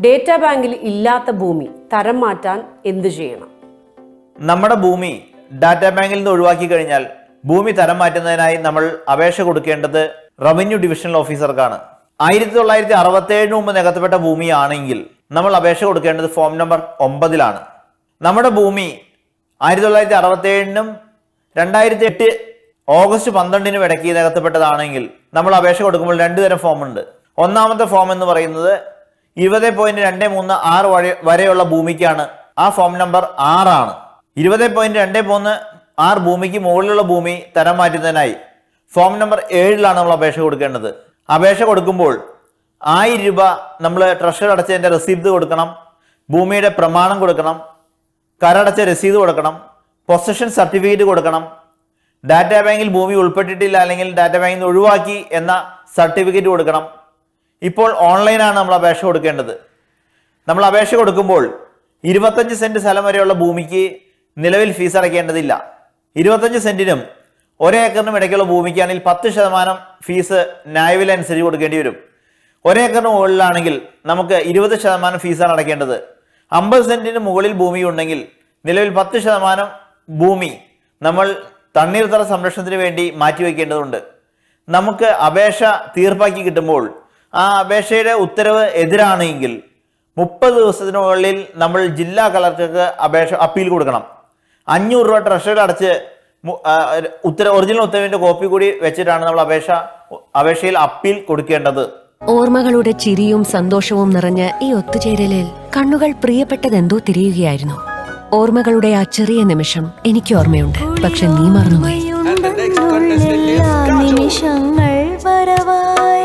data ബാങ്കിൽ ഇല്ലാത്ത ഭൂമി തരം മാറ്റാൻ എന്തു ചെയ്യണം നമ്മുടെ ഭൂമി ഡാറ്റാ ബാങ്കിൽ നിന്ന് ഒഴിവാക്കി കഴിഞ്ഞാൽ ഭൂമി തരം മാറ്റുന്നതിനായി നമ്മൾ അപേക്ഷ കൊടുക്കേണ്ടത് റവന്യൂ ഡിവിഷണൽ ഓഫീസർക്കാണ് ആയിരത്തി തൊള്ളായിരത്തി അറുപത്തി ഏഴിന് മുമ്പ് നികത്തപ്പെട്ട ഭൂമിയാണെങ്കിൽ നമ്മൾ അപേക്ഷ കൊടുക്കേണ്ടത് ഫോം നമ്പർ ഒമ്പതിലാണ് നമ്മുടെ ഭൂമി ആയിരത്തി തൊള്ളായിരത്തി അറുപത്തി ഏഴിനും രണ്ടായിരത്തി എട്ട് ഓഗസ്റ്റ് പന്ത്രണ്ടിനും ഇടയ്ക്ക് നികത്തപ്പെട്ടതാണെങ്കിൽ നമ്മൾ അപേക്ഷ കൊടുക്കുമ്പോൾ രണ്ട് തരം ഫോം ഉണ്ട് ഒന്നാമത്തെ ഫോം എന്ന് പറയുന്നത് ഇരുപത് പോയിന്റ് രണ്ട് മൂന്ന് ആറ് വഴി വരെയുള്ള ഭൂമിക്കാണ് ആ ഫോം നമ്പർ ആറാണ് ഇരുപത് പോയിന്റ് രണ്ട് മൂന്ന് ആറ് ഭൂമിക്ക് മുകളിലുള്ള ഭൂമി തരം മാറ്റുന്നതിനായി ഫോം നമ്പർ ഏഴിലാണ് നമ്മൾ അപേക്ഷ കൊടുക്കേണ്ടത് അപേക്ഷ കൊടുക്കുമ്പോൾ ആയിരം രൂപ നമ്മൾ ട്രഷർ അടച്ചതിൻ്റെ റെസിപ്റ്റ് കൊടുക്കണം ഭൂമിയുടെ പ്രമാണം കൊടുക്കണം കരടച്ച രസീത് കൊടുക്കണം പൊസഷൻ സർട്ടിഫിക്കറ്റ് കൊടുക്കണം ഡാറ്റാ ബാങ്കിൽ ഭൂമി ഉൾപ്പെട്ടിട്ടില്ല അല്ലെങ്കിൽ ഡാറ്റാ ബാങ്കിൽ നിന്ന് ഒഴിവാക്കി എന്ന സർട്ടിഫിക്കറ്റ് കൊടുക്കണം ഇപ്പോൾ ഓൺലൈനാണ് നമ്മൾ അപേക്ഷ കൊടുക്കേണ്ടത് നമ്മൾ അപേക്ഷ കൊടുക്കുമ്പോൾ ഇരുപത്തഞ്ച് സെന്റ് സ്ഥലം വരെയുള്ള ഭൂമിക്ക് നിലവിൽ ഫീസ് അടയ്ക്കേണ്ടതില്ല ഇരുപത്തഞ്ച് സെന്റിനും ഒരേക്കറിനും ഇടയ്ക്കുള്ള ഭൂമിക്കാണെങ്കിൽ പത്ത് ശതമാനം ഫീസ് ന്യായവില അനുസരിച്ച് കൊടുക്കേണ്ടി വരും ഒരേക്കറിന് മുകളിലാണെങ്കിൽ നമുക്ക് ഇരുപത് ശതമാനം ഫീസാണ് അടയ്ക്കേണ്ടത് അമ്പത് സെന്റിന് മുകളിൽ ഭൂമി ഉണ്ടെങ്കിൽ നിലവിൽ പത്ത് ശതമാനം ഭൂമി നമ്മൾ തണ്ണീർത്തട സംരക്ഷണത്തിന് വേണ്ടി മാറ്റിവെക്കേണ്ടതുണ്ട് നമുക്ക് അപേക്ഷ തീർപ്പാക്കി കിട്ടുമ്പോൾ ആ അപേക്ഷയുടെ ഉത്തരവ് എതിരാണെങ്കിൽ മുപ്പത് ദിവസത്തിനുള്ളിൽ നമ്മൾ ജില്ലാ കളക്ടർക്ക് അപേക്ഷ അപ്പീൽ കൊടുക്കണം അഞ്ഞൂറ് രൂപ ട്രഷറി അടച്ച് മു- ആ, ഉത്തര ഒറിജിനൽ ഉത്തരവിന്റെ കോപ്പി കൂടി വെച്ചിട്ടാണ് നമ്മൾ അപേക്ഷ അപേക്ഷയിൽ അപ്പീൽ കൊടുക്കേണ്ടത് ഓർമ്മകളുടെ ചിരിയും സന്തോഷവും നിറഞ്ഞ ഈ ഒത്തുചേരലിൽ കണ്ണുകൾ പ്രിയപ്പെട്ടതെന്തോ തിരിയുകയായിരുന്നു ഓർമ്മകളുടെ ആ ചെറിയ നിമിഷം എനിക്ക് ഓർമ്മയുണ്ട് പക്ഷെ നീ മറന്നുപോയി എല്ലാ നിമിഷങ്ങൾ വരവായി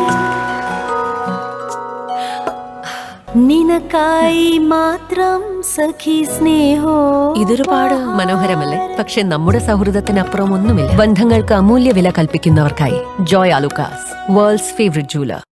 നിനക്കായി മാത്രം സഖി സ്നേഹോ ഇതൊരുപാട് മനോഹരമല്ലേ പക്ഷെ നമ്മുടെ സൗഹൃദത്തിനപ്പുറം ഒന്നുമില്ല ബന്ധങ്ങൾക്ക് അമൂല്യ വില കൽപ്പിക്കുന്നവർക്കായി Joy Alukkas world's favourite jeweller